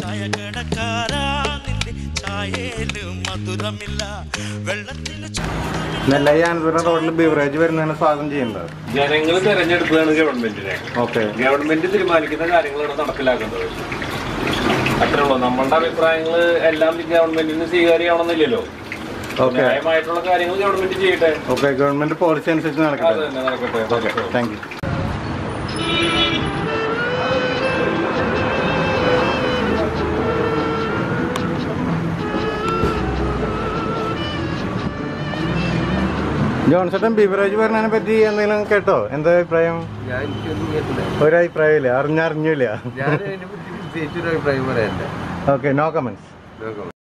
ചായ കടക്കാരാ നിന്റെ ചായയില് മധുരമില്ല വെള്ളത്തിന് ചൂടുമില്ല നെല്ലായി ആനന്ദപുരം റോഡിൽ ബീവറേജ് വരുന്നതിന് സ്വാഗതം ചെയ്യുന്നത് ജനങ്ങൾ തെരഞ്ഞെടുക്കുകയാണ് ഗവൺമെന്റിനെ ഓക്കെ ഗവൺമെന്റ് തീരുമാനിക്കുന്ന കാര്യങ്ങളാണ് നടപ്പിലാക്കേണ്ടത് അത്രേ ഉള്ളൂ നമ്മളുടെ അഭിപ്രായങ്ങൾ എല്ലാം ഗവൺമെന്റിന് സ്വീകാര്യമാണെന്നില്ലല്ലോ ഓക്കെ ന്യായമായിട്ടുള്ള കാര്യങ്ങൾ ഗവൺമെന്റ് ചെയ്യട്ടെ ഓക്കെ ഗവൺമെന്റ് പോളിസി അനുസരിച്ച് അത് നടക്കട്ടെ തന്നെ നടക്കട്ടെ okay thank you Johnson beverage വരുന്നതിനെ പറ്റി എന്തെങ്കിലും കേട്ടോ എന്താ അഭിപ്രായം ഞാൻ എനിക്കൊന്നും കേട്ടില്ല ഒരഭിപ്രായമില്ല അറിഞ്ഞറിഞ്ഞില്ല ഞാൻ അതിനെ പറ്റി പ്രത്യേകിച്ചൊരു അഭിപ്രായം പറയാനില്ല ഓക്കെ നോ കമന്റ്സ് നോക്കാം